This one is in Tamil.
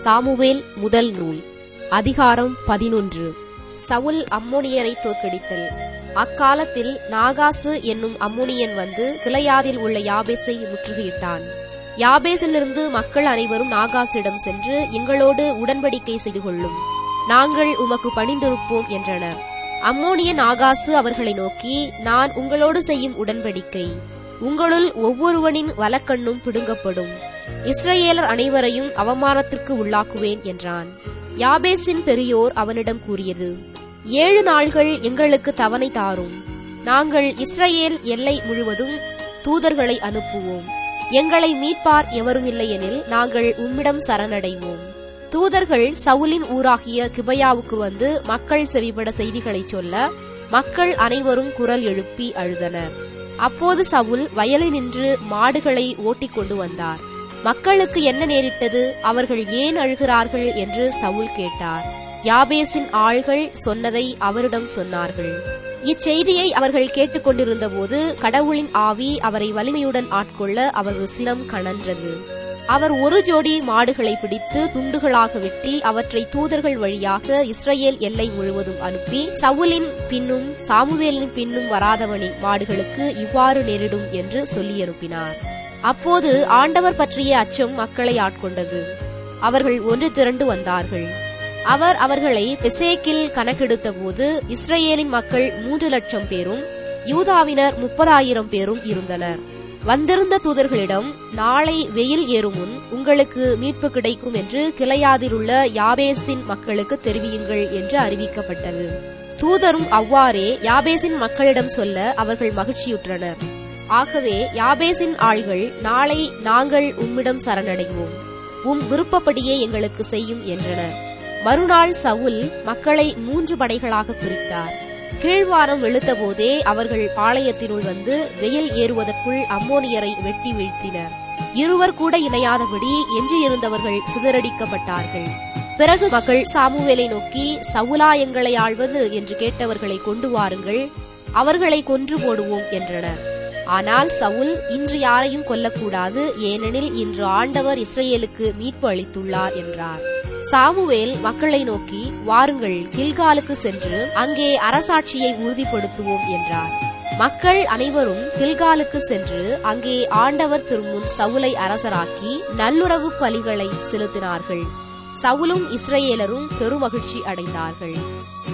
சாமுவேல் முதல் நூல் அதிகாரம் பதினொன்று சவுல் அம்மோனியரை தோற்கடித்தல் அக்காலத்தில் நாகாசு என்னும் அம்மோனியன் வந்து கிளையாதில் உள்ள யாபேசை முற்றுகையிட்டான் யாபேசிலிருந்து மக்கள் அனைவரும் நாகாசிடம் சென்று எங்களோடு உடன்படிக்கை செய்து கொள்ளும் நாங்கள் உமக்கு பணிந்திருப்போம் என்றனர் அம்மோனிய நாகாசு அவர்களை நோக்கி நான் உங்களோடு செய்யும் உடன்படிக்கை உங்களுள் ஒவ்வொருவனின் வலக்கண்ணும் பிடுங்கப்படும் இஸ்ரவேலர் அனைவரையும் அவமானத்திற்கு உள்ளாக்குவேன் என்றான் யாபேசின் பெரியோர் அவனிடம் கூறியது ஏழு நாள்கள் எங்களுக்கு தவணை தாரும் நாங்கள் இஸ்ரவேல் எல்லை முழுவதும் தூதர்களை அனுப்புவோம் எங்களை மீட்பார் எவரும் இல்லையெனில் நாங்கள் உம்மிடம் சரணடைவோம் தூதர்கள் சவுலின் ஊராகிய கிபயாவுக்கு வந்து மக்கள் செவிபட செய்திகளைச் சொல்ல மக்கள் அனைவரும் குரல் எழுப்பி அழுதனர் அப்போது சவுல் வயலினின்று மாடுகளை ஓட்டிக் கொண்டு வந்தார் மக்களுக்கு என்ன நேரிட்டது அவர்கள் ஏன் அழுகிறார்கள் என்று சவுல் கேட்டார் யாபேசின் ஆள்கள் சொன்னதை அவரிடம் சொன்னார்கள் இச்செய்தியை அவர்கள் கேட்டுக்கொண்டிருந்தபோது கடவுளின் ஆவி அவரை வலிமையுடன் ஆட்கொள்ள அவர்கள் சிரம் கணன்றது அவர் ஒரு ஜோடி மாடுகளை பிடித்து துண்டுகளாக வெட்டி அவற்றை தூதர்கள் வழியாக இஸ்ரேல் எல்லை முழுவதும் அனுப்பி சவுலின் பின்னும் சாமுவேலின் பின்னும் வராதவனின் மாடுகளுக்கு இவ்வாறு நேரிடும் என்று சொல்லி அனுப்பினார் அப்போது ஆண்டவர் பற்றிய அச்சம் மக்களை ஆட்கொண்டது அவர்கள் ஒன்று திரண்டு வந்தார்கள் அவர் அவர்களை பெசேக்கில் கணக்கெடுத்தபோது இஸ்ரேலின் மக்கள் மூன்று லட்சம் பேரும் யூதாவினர் முப்பதாயிரம் பேரும் இருந்தனர் வந்திருந்த தூதர்களிடம் நாளை வெயில் ஏறும் முன் உங்களுக்கு மீட்பு கிடைக்கும் என்று கிளையாதில் உள்ள யாபேசின் மக்களுக்கு தெரிவியுங்கள் என்று அறிவிக்கப்பட்டது தூதரும் அவ்வாறே யாபேசின் மக்களிடம் சொல்ல அவர்கள் மகிழ்ச்சியுற்றனர் ஆகவே யாபேசின் ஆள்கள் நாளை நாங்கள் உம்மிடம் சரணடைவோம் உம் விருப்பப்படியே எங்களுக்கு செய்யும் என்றனர் மறுநாள் சவுல் மக்களை மூன்று படைகளாக பிரித்தார் கீழ்வாரம் வெளுத்தபோதே அவர்கள் பாளையத்தினுள் வந்து வெயில் ஏறுவதற்குள் அம்மோனியரை வெட்டி வீழ்த்தினர் இருவர் கூட இணையாதபடி எஞ்சியிருந்தவர்கள் சிதறடிக்கப்பட்டார்கள் பிறகு மக்கள் சாமுவேலை நோக்கி சவுலா எங்களை ஆள்வது என்று கேட்டவர்களை கொண்டு வாருங்கள் அவர்களை கொன்று போடுவோம் என்றனர் ஆனால் சவுல் இன்று யாரையும் கொல்லக்கூடாது ஏனெனில் இன்று ஆண்டவர் இஸ்ரேலுக்கு மீட்பு அளித்துள்ளார் என்றார் சாமுவேல் மக்களை நோக்கி வாருங்கள் கில்காலுக்கு சென்று அங்கே அரசாட்சியை உறுதிப்படுத்துவோம் என்றார் மக்கள் அனைவரும் கில்காலுக்கு சென்று அங்கே ஆண்டவர் திருமுன் சவுலை அரசராக்கி நல்லுறவு பலிகளை செலுத்தினார்கள் சவுலும் இஸ்ரேலரும் பெருமகிழ்ச்சி அடைந்தார்கள்